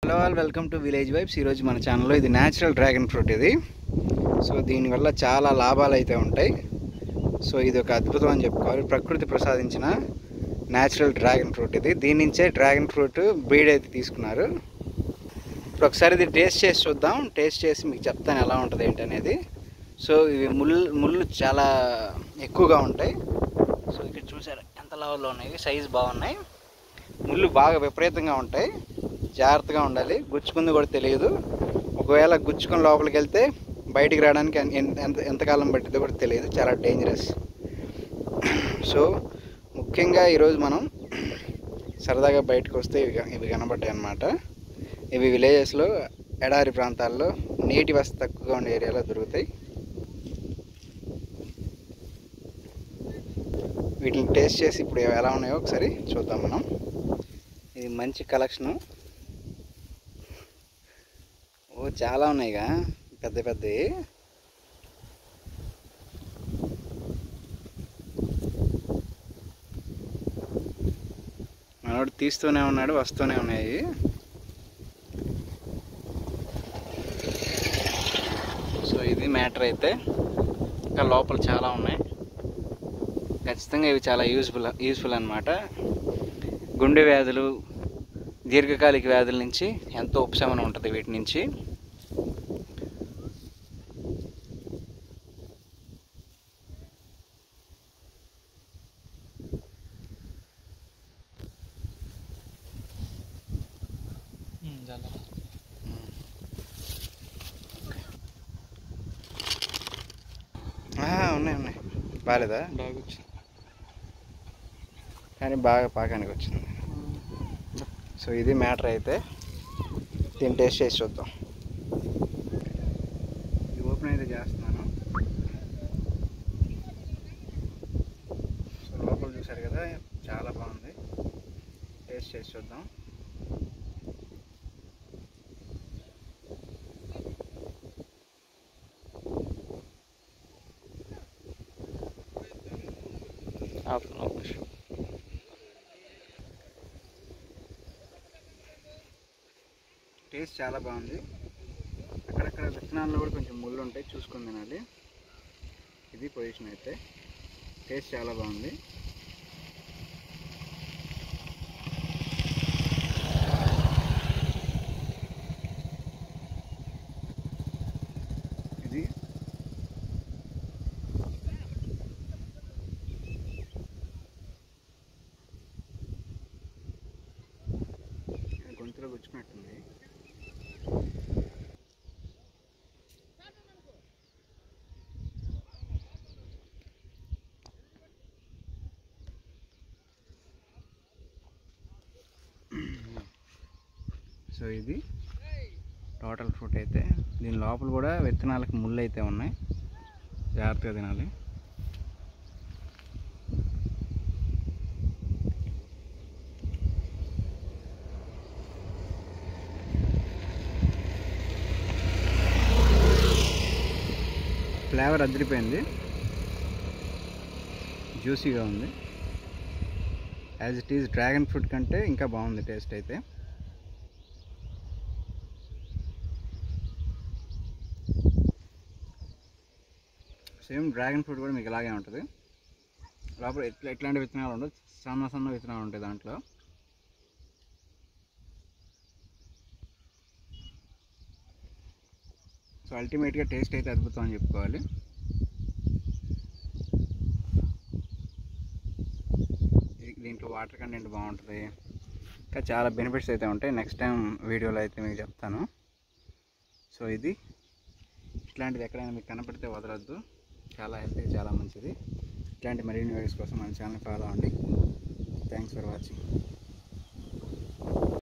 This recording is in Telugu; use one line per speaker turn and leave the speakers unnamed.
hello all welcome to village vibes ఈరోజు మన ఛానల్లో ఇది న్యాచురల్ డ్రాగన్ ఫ్రూట్ ఇది సో దీనివల్ల చాలా లాభాలు అయితే ఉంటాయి సో ఇది ఒక అద్భుతం అని చెప్పుకోవాలి ప్రకృతి ప్రసాదించిన న్యాచురల్ డ్రాగన్ ఫ్రూట్ ఇది దీని నుంచే డ్రాగన్ ఫ్రూట్ బ్రీడ్ అయితే తీసుకున్నారు ఇప్పుడు ఒకసారి ఇది టేస్ట్ చేసి చూద్దాం టేస్ట్ చేసి మీకు చెప్తాను ఎలా ఉంటుంది ఏంటి అనేది సో ఇవి ముళ్ళు ముళ్ళు చాలా ఎక్కువగా ఉంటాయి సో ఇక్కడ చూసారు ఎంత లెవెల్లో ఉన్నాయి సైజ్ బాగున్నాయి ముళ్ళు బాగా విపరీతంగా ఉంటాయి జాగ్రత్తగా ఉండాలి గుచ్చుకుంది కూడా తెలియదు ఒకవేళ గుచ్చుకుని లోపలికి వెళ్తే బయటికి రావడానికి ఎన్- ఎన్- ఎంత ఎంతకాలం పట్టిందో కూడా తెలియదు చాలా డేంజరస్ సో ముఖ్యంగా ఈరోజు మనం సరదాగా బయటకు వస్తే ఇవి క- ఇవి కనబడ్డాయి అన్నమాట ఇవి విలేజెస్లో ఎడారి ప్రాంతాల్లో నీటి వసతి తక్కువగా ఉండే ఏరియాలో దొరుకుతాయి వీటిని టేస్ట్ చేసి ఇప్పుడు ఎలా ఉన్నాయో ఒకసారి చూద్దాం మనం ఇది మంచి కలెక్షను ఓ చాలా ఉన్నాయిగా పెద్ద పెద్దవి మనోడు తీస్తూనే ఉన్నాడు వస్తూనే ఉన్నాయి సో ఇది మ్యాటర్ అయితే ఇంకా లోపల చాలా ఉన్నాయి ఖచ్చితంగా ఇవి చాలా యూజ్ఫుల్ యూజ్ఫుల్ అనమాట గుండె వ్యాధులు దీర్ఘకాలిక వ్యాధుల నుంచి ఎంతో ఉపశమనం ఉంటుంది వీటి నుంచి ఆ, ఉన్నాయి ఉన్నాయి బాగాలేదా కానీ బాగా పాకానికి వచ్చింది సో ఇది మ్యాటర్ అయితే దీన్ని టేస్ట్ చేసి చూద్దాం ఇది ఓపెన్ అయితే చేస్తున్నాను సో లోపల చూసారు కదా చాలా బాగుంది టేస్ట్ చేసి చూద్దాం టేస్ట్ చాలా బాగుంది అక్కడక్కడ విత్తనాల్లో కూడా కొంచెం ముళ్ళు ఉంటాయి చూసుకొని తినాలి ఇది పొజిషన్ అయితే టేస్ట్ చాలా బాగుంది ఇది గొంతులో గుచ్చుకున్నట్టుంది సో ఇది టోటల్ ఫ్రూట్ అయితే దీని లోపల కూడా విత్తనాలకు ముళ్ళు అయితే ఉన్నాయి జాగ్రత్తగా తినాలి ఫ్లేవర్ అదిరిపోయింది జ్యూసీగా ఉంది as it is dragon fruit కంటే ఇంకా బాగుంది టేస్ట్ అయితే సేమ్ డ్రాగన్ ఫ్రూట్ కూడా మీకు ఇలాగే ఉంటుంది లోపల ఎట్లా ఎట్లాంటి విత్తనాలు ఉండవు సన్న సన్న విత్తనాలు ఉంటాయి దాంట్లో సో అల్టిమేట్గా టేస్ట్ అయితే అద్భుతం అని చెప్పుకోవాలి ఇది- దీంట్లో వాటర్ కంటెంట్ బాగుంటుంది ఇంకా చాలా బెనిఫిట్స్ అయితే ఉంటాయి నెక్స్ట్ టైం వీడియోలో అయితే మీకు చెప్తాను సో ఇది ఇట్లాంటిది ఎక్కడైనా మీకు కనపడితే వదలొద్దు చాలా హెల్త్కి చాలా మంచిది ఇట్లాంటి మరిన్ని వీడియోస్ కోసం మన ఛానల్ ఫాలో అవ్వండి థ్యాంక్స్ ఫర్ వాచింగ్